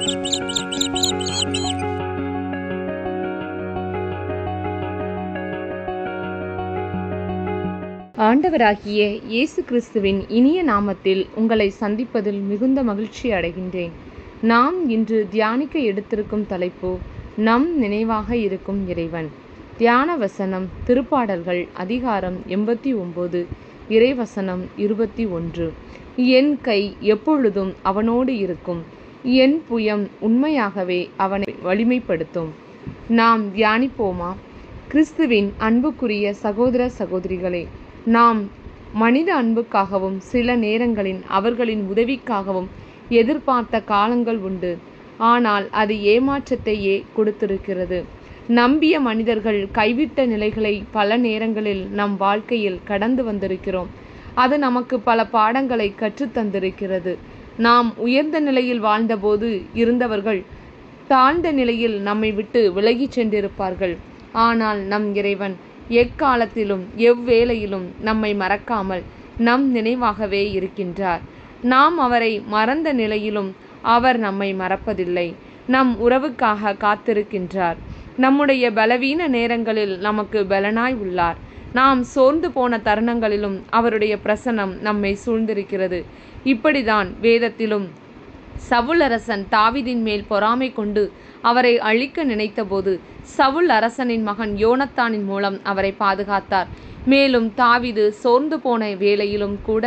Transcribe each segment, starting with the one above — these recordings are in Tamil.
ஆண்டவராகிய இயேசு கிறிஸ்துவின் இனிய நாமத்தில் உங்களை சந்திப்பதில் மிகுந்த மகிழ்ச்சி அடைகின்றேன் நாம் இன்று தியானிக்க எடுத்திருக்கும் தலைப்பு நம் நினைவாக இருக்கும் இறைவன் தியான வசனம் திருப்பாடல்கள் அதிகாரம் எண்பத்தி ஒன்பது இறைவசனம் இருபத்தி ஒன்று என் கை எப்பொழுதும் அவனோடு இருக்கும் என் புயம் உண்மையாகவே அவனை வலிமைப்படுத்தும் நாம் தியானிப்போமா கிறிஸ்துவின் அன்புக்குரிய சகோதர சகோதரிகளே நாம் மனித அன்புக்காகவும் சில நேரங்களில் அவர்களின் உதவிக்காகவும் எதிர்பார்த்த காலங்கள் உண்டு ஆனால் அது ஏமாற்றத்தையே கொடுத்திருக்கிறது நம்பிய மனிதர்கள் கைவிட்ட நிலைகளை பல நேரங்களில் நம் வாழ்க்கையில் கடந்து வந்திருக்கிறோம் அது நமக்கு பல பாடங்களை கற்றுத்தந்திருக்கிறது நாம் உயர்ந்த நிலையில் வாழ்ந்தபோது இருந்தவர்கள் தாழ்ந்த நிலையில் நம்மை விட்டு விலகிச் சென்றிருப்பார்கள் ஆனால் நம் இறைவன் எக்காலத்திலும் எவ்வேளையிலும் நம்மை மறக்காமல் நம் நினைவாகவே இருக்கின்றார் நாம் அவரை மறந்த நிலையிலும் அவர் நம்மை மறப்பதில்லை நம் உறவுக்காக காத்திருக்கின்றார் நம்முடைய பலவீன நேரங்களில் நமக்கு பலனாய் உள்ளார் நாம் சோர்ந்து போன தருணங்களிலும் அவருடைய பிரசனம் நம்மை சூழ்ந்திருக்கிறது இப்படிதான் வேதத்திலும் சவுல் அரசன் தாவிதின் மேல் பொறாமை கொண்டு அவரை அழிக்க நினைத்தபோது சவுல் அரசனின் மகன் யோனத்தானின் மூலம் அவரை பாதுகாத்தார் மேலும் தாவிது சோர்ந்து போன வேளையிலும் கூட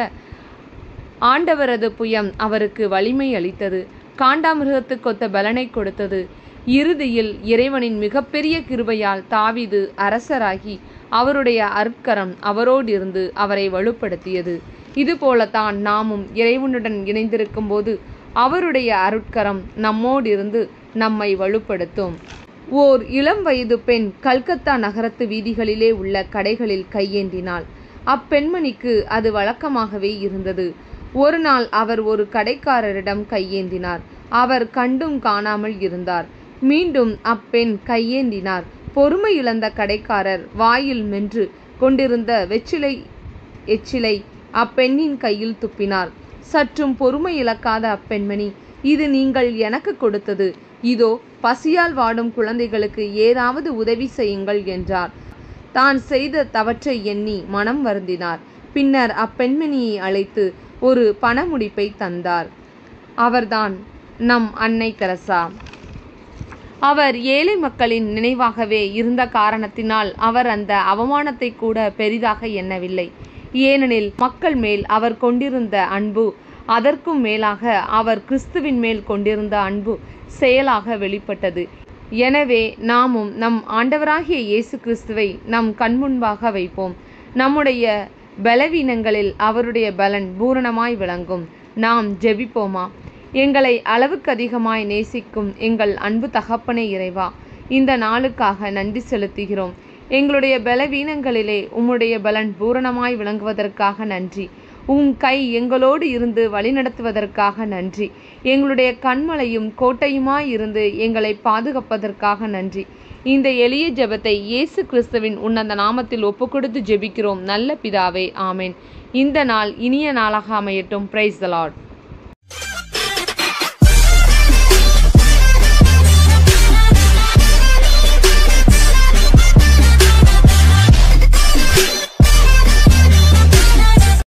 ஆண்டவரது புயம் அவருக்கு வலிமை அளித்தது காண்டாமிருகத்துக்கொத்த பலனை கொடுத்தது இறுதியில் இறைவனின் மிகப்பெரிய கிருபையால் தாவிது அரசராகி அவருடைய அற்கரம் அவரோடிருந்து அவரை வலுப்படுத்தியது இதுபோலத்தான் நாமும் இறைவனுடன் இணைந்திருக்கும் போது அவருடைய அருட்கரம் நம்மோடிருந்து நம்மை வலுப்படுத்தும் ஓர் இளம் வயது பெண் கல்கத்தா நகரத்து வீதிகளிலே உள்ள கடைகளில் கையேந்தினாள் அப்பெண்மணிக்கு அது வழக்கமாகவே இருந்தது ஒரு நாள் அவர் ஒரு கடைக்காரரிடம் கையேந்தினார் அவர் கண்டும் காணாமல் இருந்தார் மீண்டும் அப்பெண் கையேந்தினார் பொறுமை இழந்த கடைக்காரர் வாயில் மென்று கொண்டிருந்த வெற்றிலை எச்சிலை அப்பெண்ணின் கையில் துப்பினார் சற்றும் பொறுமை இழக்காத அப்பெண்மணி இது நீங்கள் எனக்கு கொடுத்தது இதோ பசியால் வாடும் குழந்தைகளுக்கு ஏதாவது உதவி செய்யுங்கள் என்றார் தான் செய்த தவற்றை எண்ணி மனம் வருந்தினார் பின்னர் அப்பெண்மணியை அழைத்து ஒரு பணமுடிப்பை தந்தார் அவர்தான் நம் அன்னை தெரசா அவர் ஏழை மக்களின் நினைவாகவே இருந்த காரணத்தினால் அவர் அந்த அவமானத்தை கூட பெரிதாக எண்ணவில்லை ஏனெனில் மக்கள் மேல் அவர் கொண்டிருந்த அன்பு அதற்கும் மேலாக அவர் கிறிஸ்துவின் மேல் கொண்டிருந்த அன்பு செயலாக வெளிப்பட்டது எனவே நாமும் நம் ஆண்டவராகிய இயேசு கிறிஸ்துவை நம் கண்முன்பாக வைப்போம் நம்முடைய பலவீனங்களில் அவருடைய பலன் பூரணமாய் விளங்கும் நாம் ஜெபிப்போமா எங்களை அளவுக்கு அதிகமாய் நேசிக்கும் எங்கள் அன்பு தகப்பனே இறைவா இந்த நாளுக்காக நன்றி செலுத்துகிறோம் எங்களுடைய பலவீனங்களிலே உம்முடைய பலன் பூரணமாய் விளங்குவதற்காக நன்றி உம் கை எங்களோடு இருந்து வழிநடத்துவதற்காக நன்றி எங்களுடைய கண்மலையும் கோட்டையுமாய் இருந்து எங்களை பாதுகாப்பதற்காக நன்றி இந்த எளிய ஜெபத்தை இயேசு கிறிஸ்துவின் உன்னத நாமத்தில் ஒப்புக்கொடுத்து ஜெபிக்கிறோம் நல்ல பிதாவே ஆமேன் இந்த நாள் இனிய நாளாக அமையட்டும் பிரைஸ் த லார்ட்